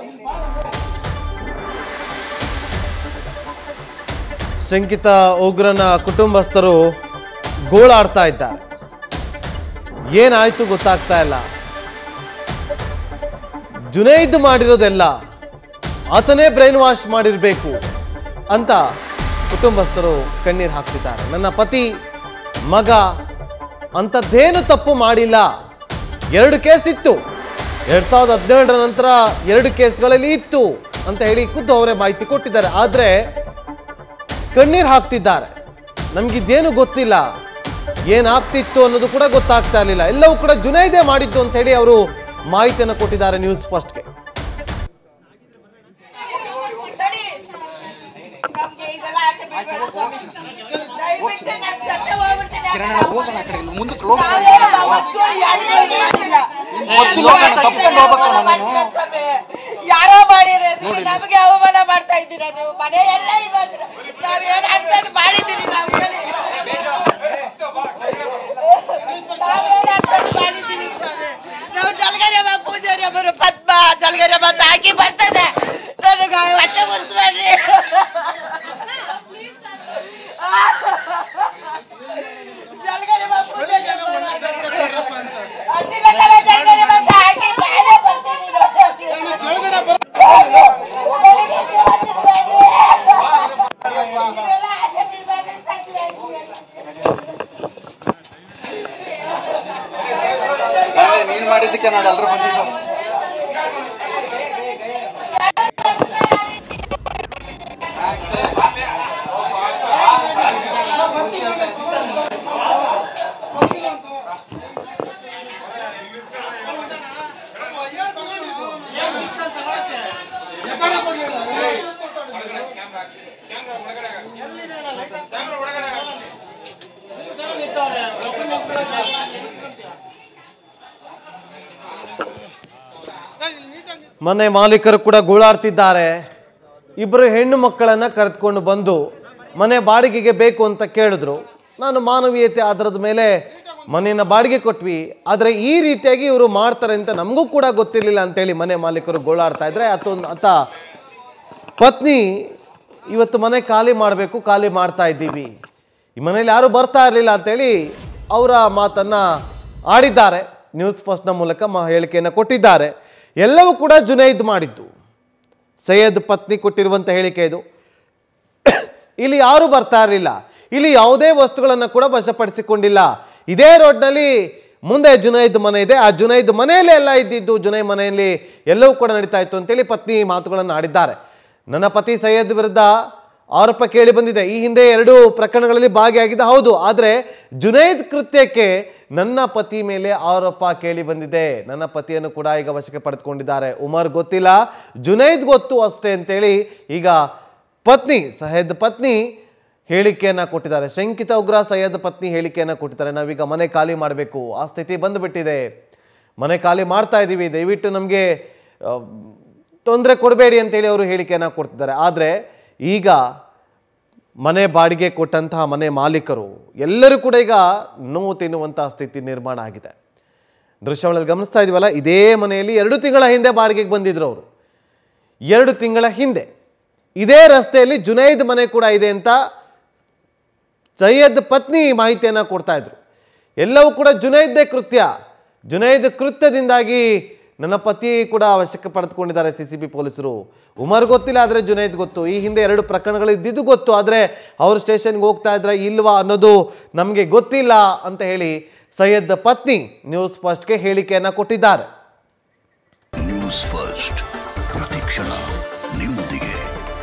ಶಂಕಿತ ಉಗ್ರನ ಕುಟುಂಬಸ್ಥರು ಗೋಳಾಡ್ತಾ ಇದ್ದಾರೆ ಏನಾಯ್ತು ಗೊತ್ತಾಗ್ತಾ ಇಲ್ಲ ಜುನೈದ್ ಮಾಡಿರೋದೆಲ್ಲ ಆತನೇ ಬ್ರೈನ್ ವಾಶ್ ಮಾಡಿರಬೇಕು ಅಂತ ಕುಟುಂಬಸ್ಥರು ಕಣ್ಣೀರು ಹಾಕ್ತಿದ್ದಾರೆ ನನ್ನ ಪತಿ ಮಗ ಅಂಥದ್ದೇನು ತಪ್ಪು ಮಾಡಿಲ್ಲ ಎರಡು ಕೇಸ್ ಇತ್ತು ಎರಡ್ ಸಾವಿರದ ಹದಿನೇಳರ ನಂತರ ಎರಡು ಕೇಸ್ಗಳಲ್ಲಿ ಇತ್ತು ಅಂತ ಹೇಳಿ ಖುದ್ದು ಅವರೇ ಮಾಹಿತಿ ಕೊಟ್ಟಿದ್ದಾರೆ ಆದರೆ ಕಣ್ಣೀರು ಹಾಕ್ತಿದ್ದಾರೆ ನಮ್ಗಿದ್ದೇನು ಗೊತ್ತಿಲ್ಲ ಏನಾಗ್ತಿತ್ತು ಅನ್ನೋದು ಕೂಡ ಗೊತ್ತಾಗ್ತಾ ಇರಲಿಲ್ಲ ಎಲ್ಲವೂ ಕೂಡ ಜುನೈದೇ ಮಾಡಿದ್ದು ಅಂತ ಹೇಳಿ ಅವರು ಮಾಹಿತಿಯನ್ನು ಕೊಟ್ಟಿದ್ದಾರೆ ನ್ಯೂಸ್ ಫಸ್ಟ್ಗೆ ನಡೀರಿ. ನಮ್ಗೆ ಇದೆಲ್ಲ ಆಸೆ ಬಿಡ್ಬೇಡ ಸ್ವಾಮಿ. ದಯವಿಟ್ಟು ನಾನ್ ಸತ್ತೇ ಹೋಗ್ಬಿಡ್ತೀನಿ ಅಮ್ಮ. ಕಿರಣ ಹೋಗೋಣ ಆ ಕಡೆ ಮುಂದಕ್ಕೆ ಹೋಗೋಣ ನಾವೇನು ನಾವು ಒಂಚೂರು ಯಾರಿಗೂ ಇದು ಮಾಡಿಲ್ಲ. ಮೊದ್ಲು ಹೋಗೋಣ, ತಪ್ಕೊಂಡು ಹೋಗ್ಬೇಕಣ್ಣ ಅವಮಾನ ಮಾಡ್ತೀರಾ ಸ್ವಾಮಿ? ಯಾರೋ ಮಾಡಿರೋದಕ್ಕೆ ನಮಗೆ ಅವಮಾನ ಮಾಡ್ತಾ ಇದ್ದೀರಾ ನೀವು ಮನೆ ಎಲ್ಲ ಇದು ಮಾಡ್ತೀರಾ ನಾವೇನು ಅಂತದ್ದು ಮಾಡಿದ್ದೀರಿ ನಾವು ಹೇಳಿ ನಾವೇನು ಅಂತದ್ದು ಮಾಡಿದ್ದೀವಿ ಸ್ವಾಮಿ ನಾವು ಜಲಗರಮ್ಮ ಪೂಜಾರಿ ಒಬ್ಬರು ಪದ್ಮ ಜಲಗರಮ್ಮ ಅಂತ ಹಾಕಿ ಬರ್ತದೆ ನನಗೆ ಹೊಟ್ಟೆ ಮುರಿಸ್ಬೇಡ್ರಿ ಜಲಗರಮ್ಮ ಪೂಜಾರಿ ಒಬ್ಬರು ಅಡ್ಡಿಲ್ಲ ಕಣೋ, ಜಲಗರಮ್ಮ ಅಂತ ಹಾಕಿ ನಾನೇ ಬರ್ತೀನಿ ನೋಡಿ. ನನಗೆ ಜೀವ ತಿನ್ಬೇಡ್ರಿ. ಇದೆಲ್ಲ ಆಸೆ ಬಿಡ್ಬೇಡ್ರಿ, ಸತ್ಯ ನೀನ್ ಮಾಡಿದ್ದಕ್ಕೆ ನಾನು ಎಲ್ರು ಬಂದಿದ್ದು ಮನೆ ಮಾಲೀಕರು ಕೂಡ ಗೋಳಾಡ್ತಿದ್ದಾರೆ ಇಬ್ಬರು ಹೆಣ್ಣು ಮಕ್ಕಳನ್ನು ಕರೆದುಕೊಂಡು ಬಂದು ಮನೆ ಬಾಡಿಗೆಗೆ ಬೇಕು ಅಂತ ಕೇಳಿದ್ರು ನಾನು ಮಾನವೀಯತೆ ಆಧಾರದ ಮೇಲೆ ಮನೆಯನ್ನು ಬಾಡಿಗೆ ಕೊಟ್ವಿ ಆದರೆ ಈ ರೀತಿಯಾಗಿ ಇವರು ಮಾಡ್ತಾರೆ ಅಂತ ನಮಗೂ ಕೂಡ ಗೊತ್ತಿರಲಿಲ್ಲ ಅಂತೇಳಿ ಮನೆ ಮಾಲೀಕರು ಗೋಳಾಡ್ತಾ ಇದ್ರೆ ಆತೊಂದು ಆತ ಪತ್ನಿ ಇವತ್ತು ಮನೆ ಖಾಲಿ ಮಾಡಬೇಕು ಖಾಲಿ ಮಾಡ್ತಾ ಇದ್ದೀವಿ ಈ ಮನೇಲಿ ಯಾರು ಬರ್ತಾ ಇರಲಿಲ್ಲ ಅಂತೇಳಿ ಅವರ ಮಾತನ್ನು ಆಡಿದ್ದಾರೆ ನ್ಯೂಸ್ ಫಸ್ಟ್ನ ಮೂಲಕ ಮ ಹೇಳಿಕೆಯನ್ನು ಕೊಟ್ಟಿದ್ದಾರೆ ಎಲ್ಲವೂ ಕೂಡ ಜುನೈದ್ ಮಾಡಿದ್ದು ಸೈಯದ್ ಪತ್ನಿ ಕೊಟ್ಟಿರುವಂಥ ಹೇಳಿಕೆ ಇದು ಇಲ್ಲಿ ಯಾರು ಬರ್ತಾ ಇರಲಿಲ್ಲ ಇಲ್ಲಿ ಯಾವುದೇ ವಸ್ತುಗಳನ್ನು ಕೂಡ ವಶಪಡಿಸಿಕೊಂಡಿಲ್ಲ ಇದೇ ರೋಡ್ನಲ್ಲಿ ಮುಂದೆ ಜುನೈದ್ ಮನೆ ಇದೆ ಆ ಜುನೈದ್ ಮನೆಯಲ್ಲೇ ಎಲ್ಲ ಇದ್ದಿದ್ದು ಜುನೈ ಮನೆಯಲ್ಲಿ ಎಲ್ಲವೂ ಕೂಡ ನಡೀತಾ ಇತ್ತು ಅಂತೇಳಿ ಪತ್ನಿ ಮಾತುಗಳನ್ನು ಆಡಿದ್ದಾರೆ ನನ್ನ ಪತಿ ಸೈಯದ್ ವಿರುದ್ಧ ಆರೋಪ ಕೇಳಿ ಬಂದಿದೆ ಈ ಹಿಂದೆ ಎರಡು ಪ್ರಕರಣಗಳಲ್ಲಿ ಭಾಗಿಯಾಗಿದ್ದ ಹೌದು ಆದರೆ ಜುನೈದ್ ಕೃತ್ಯಕ್ಕೆ ನನ್ನ ಪತಿ ಮೇಲೆ ಆರೋಪ ಕೇಳಿ ಬಂದಿದೆ ನನ್ನ ಪತಿಯನ್ನು ಕೂಡ ಈಗ ವಶಕ್ಕೆ ಪಡೆದುಕೊಂಡಿದ್ದಾರೆ ಉಮರ್ ಗೊತ್ತಿಲ್ಲ ಜುನೈದ್ ಗೊತ್ತು ಅಷ್ಟೇ ಅಂತೇಳಿ ಈಗ ಪತ್ನಿ ಸಹೇದ್ ಪತ್ನಿ ಹೇಳಿಕೆಯನ್ನ ಕೊಟ್ಟಿದ್ದಾರೆ ಶಂಕಿತ ಉಗ್ರ ಸೈಯದ್ ಪತ್ನಿ ಹೇಳಿಕೆಯನ್ನ ಕೊಟ್ಟಿದ್ದಾರೆ ನಾವೀಗ ಮನೆ ಖಾಲಿ ಮಾಡಬೇಕು ಆ ಸ್ಥಿತಿ ಬಂದುಬಿಟ್ಟಿದೆ ಮನೆ ಖಾಲಿ ಮಾಡ್ತಾ ಇದ್ದೀವಿ ದಯವಿಟ್ಟು ನಮಗೆ ತೊಂದರೆ ಕೊಡಬೇಡಿ ಅಂತೇಳಿ ಅವರು ಹೇಳಿಕೆಯನ್ನು ಕೊಡ್ತಿದ್ದಾರೆ ಆದರೆ ಈಗ ಮನೆ ಬಾಡಿಗೆ ಕೊಟ್ಟಂತಹ ಮನೆ ಮಾಲೀಕರು ಎಲ್ಲರೂ ಕೂಡ ಈಗ ನೋವು ತಿನ್ನುವಂತಹ ಸ್ಥಿತಿ ನಿರ್ಮಾಣ ಆಗಿದೆ ದೃಶ್ಯಗಳಲ್ಲಿ ಗಮನಿಸ್ತಾ ಇದೀವಲ್ಲ ಇದೇ ಮನೆಯಲ್ಲಿ ಎರಡು ತಿಂಗಳ ಹಿಂದೆ ಬಾಡಿಗೆಗೆ ಬಂದಿದ್ರು ಅವರು ಎರಡು ತಿಂಗಳ ಹಿಂದೆ ಇದೇ ರಸ್ತೆಯಲ್ಲಿ ಜುನೈದ್ ಮನೆ ಕೂಡ ಇದೆ ಅಂತ ಸೈಯದ್ ಪತ್ನಿ ಮಾಹಿತಿಯನ್ನು ಕೊಡ್ತಾ ಇದ್ರು ಎಲ್ಲವೂ ಕೂಡ ಜುನೈದ್ದೇ ಕೃತ್ಯ ಜುನೈದ್ ಕೃತ್ಯದಿಂದಾಗಿ ನನ್ನ ಪತಿ ಕೂಡ ಅವಶ್ಯಕ ಪಡೆದುಕೊಂಡಿದ್ದಾರೆ ಸಿ ಸಿ ಬಿ ಪೊಲೀಸರು ಉಮರ್ ಗೊತ್ತಿಲ್ಲ ಆದರೆ ಜುನೈದ್ ಗೊತ್ತು ಈ ಹಿಂದೆ ಎರಡು ಪ್ರಕರಣಗಳು ಇದ್ದಿದ್ದು ಗೊತ್ತು ಆದರೆ ಅವರು ಸ್ಟೇಷನ್ಗೆ ಹೋಗ್ತಾ ಇದ್ರೆ ಇಲ್ವಾ ಅನ್ನೋದು ನಮಗೆ ಗೊತ್ತಿಲ್ಲ ಅಂತ ಹೇಳಿ ಸೈಯದ್ ಪತ್ನಿ ನ್ಯೂಸ್ ಫಸ್ಟ್ಗೆ ಹೇಳಿಕೆಯನ್ನು ಕೊಟ್ಟಿದ್ದಾರೆ ನ್ಯೂಸ್ ಫಸ್ಟ್ ಪ್ರತಿಕ್ಷಣ ನಿಮ್ಮೊಂದಿಗೆ